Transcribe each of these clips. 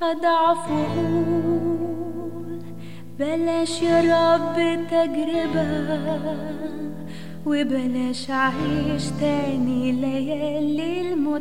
أضعف وأقول بلاش يا رب تجربة وبلاش أعيش تاني ليالي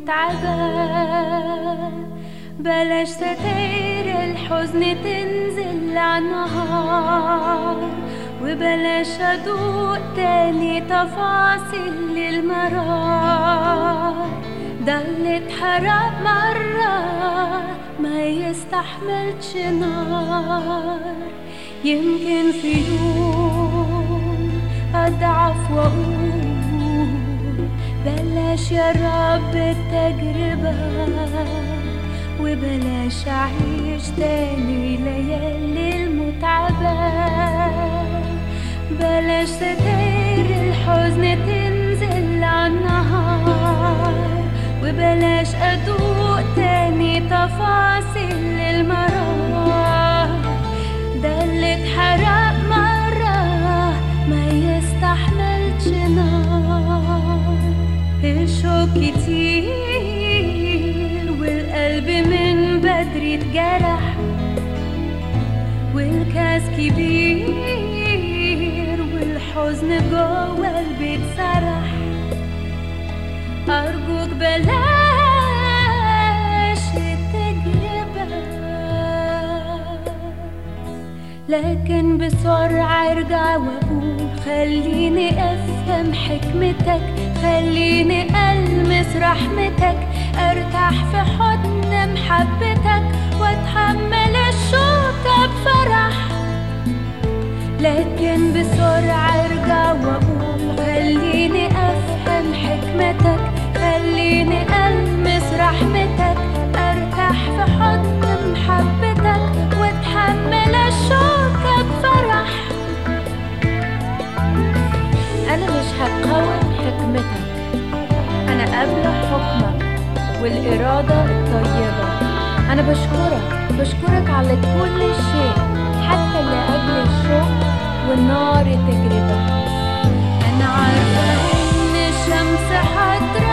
المتعبة بلاش ستاير الحزن تنزل عالنهار وبلاش أدوق تاني تفاصيل المرار ده اللي اتحرق مرة ما يستحملش نار يمكن في يوم أضعف وأقول بلاش يا رب التجربة وبلاش أعيش تاني ليالي المتعبة بلاش ستاير الحزن تنزل عالنهار وبلاش أدوق تاني تفاصيل المرار ده اللي اتحرق مرة ما يستحملش نار الشوك كتير والقلب من بدري اتجرح والكاس كبير والحزن جوه البيت سرح أرجوك بلاش التجربة لكن بسرعة ارجع واقول خليني افهم حكمتك خليني المس رحمتك ارتاح في حضن محبتك واتحمل الشوكة بفرح لكن بسرعة ارجع واقول خليني افهم حكمتك خليني المس رحمتك ارتاح في حضن محبتك واتحمل الشوكة بفرح أنا مش هقاوم حكمتك أنا قابلة حكمك والإرادة الطيبة أنا بشكرك بشكرك على كل شيء حتى لأجل الشوق والنار التجربة أنا عارفة إن الشمس هترى